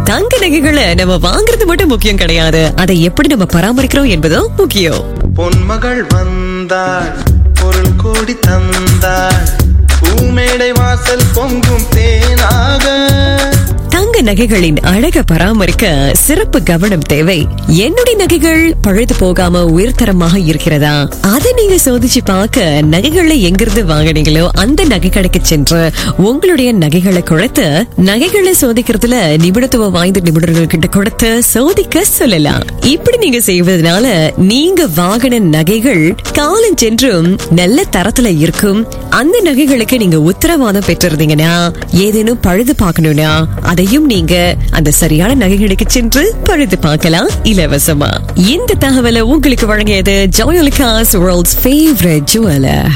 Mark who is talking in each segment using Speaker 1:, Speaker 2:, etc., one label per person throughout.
Speaker 1: தங்க நகைகளை நம்ம வாங்குறது மட்டும் முக்கியம் கிடையாது அதை எப்படி நம்ம பராமரிக்கிறோம் என்பதும் முக்கியம்
Speaker 2: பொன்மகள் வந்தாள் பொருள் கோடி தந்தாள் பூமேடை வாசல் பொங்கும் தேனாக
Speaker 1: தங்க நகைகளின் அழக பராமரிக்க சிறப்பு கவனம் தேவை என்னுடைய நகைகள் பழுது போகாம உயர்தரமாக இருக்கிறதா அதை நீங்க சோதிச்சு பார்க்க நகைகளை எங்கிருந்து வாங்குனீங்களோ அந்த நகை கடைக்கு சென்று உங்களுடைய நகைகளை கொடுத்து நகைகளை சோதிக்கிறதுல நிபுணத்துவம் வாய்ந்த நிபுணர்கள் கிட்ட கொடுத்து சோதிக்க சொல்லலாம் இப்படி நீங்க செய்வதனால நீங்க வாங்கின நகைகள் காலம் சென்றும் நல்ல தரத்துல இருக்கும் அந்த நகைகளுக்கு நீங்க உத்தரவாதம் பெற்றிருந்தீங்கன்னா ஏதேனும் பழுது பார்க்கணும்னா அதையும் நீங்க அந்த சரியான நகைகளுக்கு சென்று பழுது பார்க்கலாம் இலவசமா இந்த தகவலை உங்களுக்கு வழங்கியது ஜோயலிகாஸ் வேர்ல்ட்ஸ் ஃபேவரட் ஜுவலர்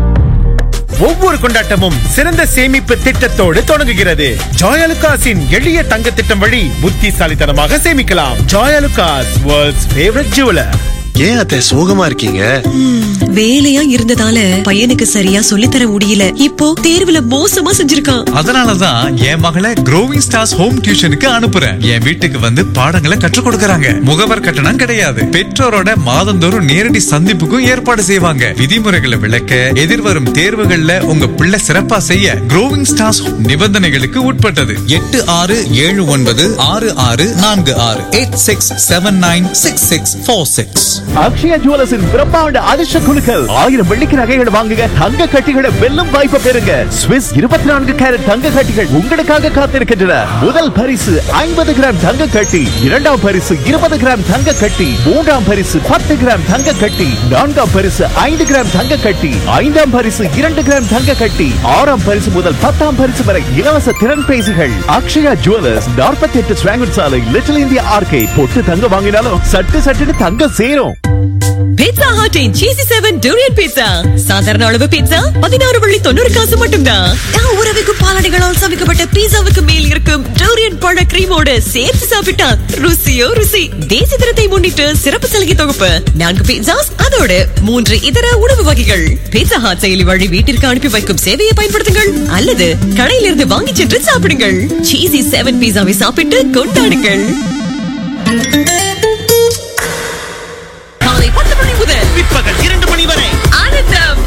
Speaker 3: ஒவ்வொரு கொண்டாட்டமும் சிறந்த சேமிப்பு திட்டத்தோடு தொடங்குகிறது ஜாயலுகாஸின் எளிய தங்க திட்டம் வழி புத்திசாலித்தனமாக சேமிக்கலாம் ஜாயலுகாஸ் வேர்ல்ட்ஸ் ஃபேவரட் ஜுவலர்
Speaker 4: ஏன் அத்தை சோகமா இருக்கீங்க
Speaker 1: வேலையா இருந்ததால பையனுக்கு சரியா சொல்லித்தர முடியல இப்போ தேர்வுல மோசமா செஞ்சிருக்கான்
Speaker 5: அதனாலதான் என் மகளை க்ரோவிங் ஸ்டார்ஸ் ஹோம் டியூஷனுக்கு அனுப்புறேன் என் வீட்டுக்கு வந்து பாடங்களை கற்றுக் கொடுக்கறாங்க முகவர் கட்டணம் கிடையாது பெற்றோரோட மாதந்தோறும் நேரடி சந்திப்புக்கும் ஏற்பாடு செய்வாங்க விதிமுறைகளை விளக்க எதிர்வரும் தேர்வுகள்ல உங்க பிள்ளை சிறப்பா செய்ய க்ரோவிங் ஸ்டார்ஸ் நிபந்தனைகளுக்கு உட்பட்டது எட்டு ஆறு ஏழு ஒன்பது ஆறு ஆறு நான்கு ஆறு eight six seven nine six six four six
Speaker 6: Akshaya ஜுவல்லர்ஸின் பிரம்மாண்ட அதிர்ஷ்ட குழுக்கள் ஆயிரம் வெள்ளிக்கு நகைகள் வாங்குங்க தங்க கட்டிகளை வெல்லும் வாய்ப்பை பெறுங்க ஸ்விஸ் இருபத்தி நான்கு கேரட் தங்க கட்டிகள் உங்களுக்காக காத்திருக்கின்றன முதல் பரிசு ஐம்பது கிராம் தங்க கட்டி இரண்டாம் பரிசு இருபது கிராம் தங்க கட்டி மூன்றாம் பரிசு பத்து கிராம் தங்க கட்டி நான்காம் பரிசு ஐந்து கிராம் தங்க கட்டி ஐந்தாம் பரிசு இரண்டு கிராம் தங்க கட்டி ஆறாம் பரிசு முதல் பத்தாம் பரிசு வரை இலவச திறன் பேசிகள் அக்ஷயா ஜுவல்லர்ஸ் நாற்பத்தி எட்டு ஸ்வாங்கன் சாலை லிட்டில் இந்தியா ஆர்கே பொட்டு தங்க வாங்கினாலும் சட்டு சட்டுன்னு தங்க சேரும்
Speaker 1: பீட்சா ஹாட்டின் சீசி செவன் டூரியன் பீட்சா சாதாரண அளவு பீட்சா பதினாறு வள்ளி தொண்ணூறு காசு மட்டும்தான் நான் உறவுக்கு பாலடைகளால் சமைக்கப்பட்ட பீட்சாவுக்கு மேல் இருக்கும் டூரியன் பழ கிரீமோடு சேர்த்து சாப்பிட்டா ருசியோ ருசி தேசி தினத்தை முன்னிட்டு சிறப்பு சலுகை தொகுப்பு நான்கு பீட்சாஸ் அதோடு மூன்று இதர உணவு வகைகள் பீட்சா ஹாட் செயலி வழி வீட்டிற்கு அனுப்பி வைக்கும் சேவையை பயன்படுத்துங்கள் அல்லது கடையிலிருந்து வாங்கி சென்று சாப்பிடுங்கள் சீசி செவன் பீட்சாவை சாப்பிட்டு கொண்டாடுங்கள் காலை பத்து மணி முதல்
Speaker 3: பிற்பகல் இரண்டு மணி வரை
Speaker 1: ஆனந்தம்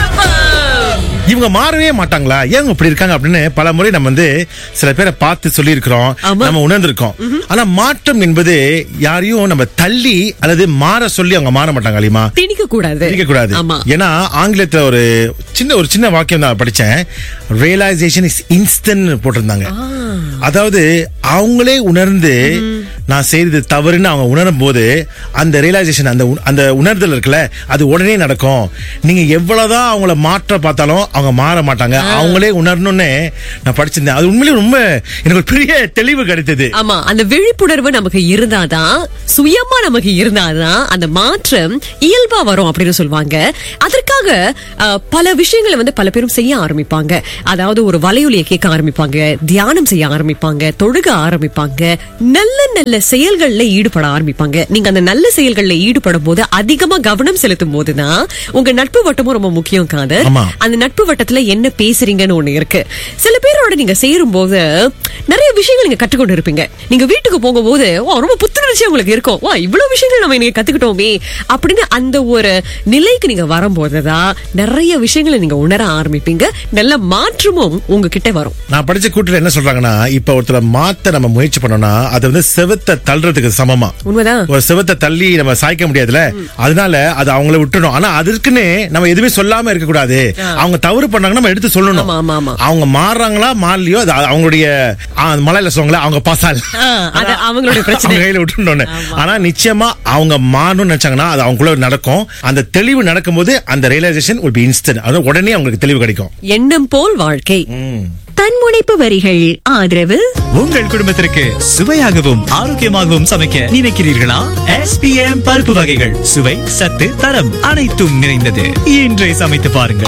Speaker 1: ஆரம்பம்
Speaker 3: இவங்க மாறவே மாட்டாங்களா ஏன் இப்படி இருக்காங்க அப்படின்னு பல முறை நம்ம வந்து சில பேரை பார்த்து சொல்லியிருக்கிறோம்
Speaker 1: ஆமா.
Speaker 3: நம்ம உணர்ந்திருக்கோம் ஆனா மாற்றம் என்பது யாரையும் நம்ம தள்ளி அல்லது மாற சொல்லி அவங்க மாற மாட்டாங்க அலிமா
Speaker 1: திணிக்க கூடாது
Speaker 3: இருக்க கூடாது
Speaker 1: ஆமா
Speaker 3: ஏன்னா ஆங்கிலத்துல ஒரு சின்ன ஒரு சின்ன வாக்கியம் தான் படிச்சேன் ரியலைசேஷன் இஸ் இன்ஸ்டன்ட் போட்டிருந்தாங்க அதாவது அவங்களே உணர்ந்து நான் செய்தது தவறுன்னு அவங்க உணரும் போது அந்த ரியலைசேஷன் அந்த உண- அந்த உணர்தல் இருக்குல்ல அது உடனே நடக்கும் நீங்க எவ்வளவுதான் அவங்கள மாற்ற பார்த்தாலும் அவங்க மாற மாட்டாங்க அவங்களே உணரணும்னு நான் படிச்சிருந்தேன் அது உண்மையிலேயே ரொம்ப எனக்கு ஒரு பெரிய தெளிவு கிடைத்தது
Speaker 1: ஆமா அந்த விழிப்புணர்வு நமக்கு இருந்தாதான் சுயமா நமக்கு இருந்தாதான் அந்த மாற்றம் இயல்பா வரும் அப்படின்னு சொல்லுவாங்க அதற்காக அஹ், பல விஷயங்களை வந்து பல பேரும் செய்ய ஆரம்பிப்பாங்க அதாவது ஒரு வலையொலியை கேட்க ஆரம்பிப்பாங்க தியானம் செய்ய ஆரம்பிப்பாங்க தொழுக ஆரம்பிப்பாங்க நல்ல நல்ல செயல்கள்ல ஈடுபட ஆரம்பிப்பாங்க நீங்க அந்த நல்ல செயல்கள்ல ஈடுபடும் போது அதிகமா கவனம் செலுத்தும் போதுதான் உங்க நட்பு வட்டமும் ரொம்ப முக்கியம் காதர்
Speaker 3: ஆமா.
Speaker 1: அந்த நட்பு வட்டத்துல என்ன பேசுறீங்கன்னு ஒண்ணு இருக்கு சில பேரோட நீங்க சேரும் போது நிறைய விஷயங்கள் நீங்க கற்றுக்கொண்டு இருப்பீங்க நீங்க வீட்டுக்கு போகும்போது "ஓ, ரொம்ப புத்துணர்ச்சி உங்களுக்கு இருக்கும் வா இவ்வளவு விஷயங்கள் நம்ம நீங்க கத்துக்கிட்டோமே அப்படின்னு அந்த ஒரு நிலைக்கு நீங்க வரும்போதுதான் நிறைய விஷயங்களை நீங்க உணர ஆரம்பிப்பீங்க நல்ல மாற்றமும் உங்ககிட்ட வரும்
Speaker 3: நான் படிச்ச கூட்டுல என்ன சொல்றாங்கன்னா இப்ப ஒருத்தர மாத்த நம்ம முயற்சி பண்ணோம்னா அது வந்து செவத்தை தள்ளுறதுக்கு சமமா
Speaker 1: உண்மைதான்
Speaker 3: ஒரு செவத்தை தள்ளி நம்ம சாய்க்க முடியாதுல அதனால அது அவங்கள விட்டுணும் ஆனா அதற்குன்னு நம்ம எதுவுமே சொல்லாம இருக்க கூடாது அவங்க தவறு பண்ணாங்கன்னா நம்ம எடுத்து சொல்லணும்
Speaker 1: ஆமா, ஆமா, ஆமா.
Speaker 3: அவங்க மாறுறாங்களா மாறலையோ அது அவங்களுடைய ஆ, மலையில சொல்லுவாங்களே அவங்க பாசால்
Speaker 1: ஆ, அது அவங்களுடைய பிரச்சனை.
Speaker 3: அவங்க கையில விட்டுணும்னு ஆனா நிச்சயமா அவங்க மாறணும்னு நினைச்சாங்கன்னா அது அவங்களுக்குள்ள நடக்கும் அந்த தெளிவு நடக்கும்போது அந்த ரியலைசேஷன் will be instant அதாவது உடனே அவங்களுக்கு தெளிவு கிடைக்கும்
Speaker 1: எண்ணம் போல் வாழ்க்கை தன்முனைப்பு வரிகள் ஆதரவு
Speaker 5: உங்கள் குடும்பத்திற்கு சுவையாகவும் ஆரோக்கியமாகவும் சமைக்க நினைக்கிறீர்களா எஸ்பிஎம் பருப்பு வகைகள் சுவை சத்து தரம் அனைத்தும் நிறைந்தது இன்றை சமைத்து பாருங்கள்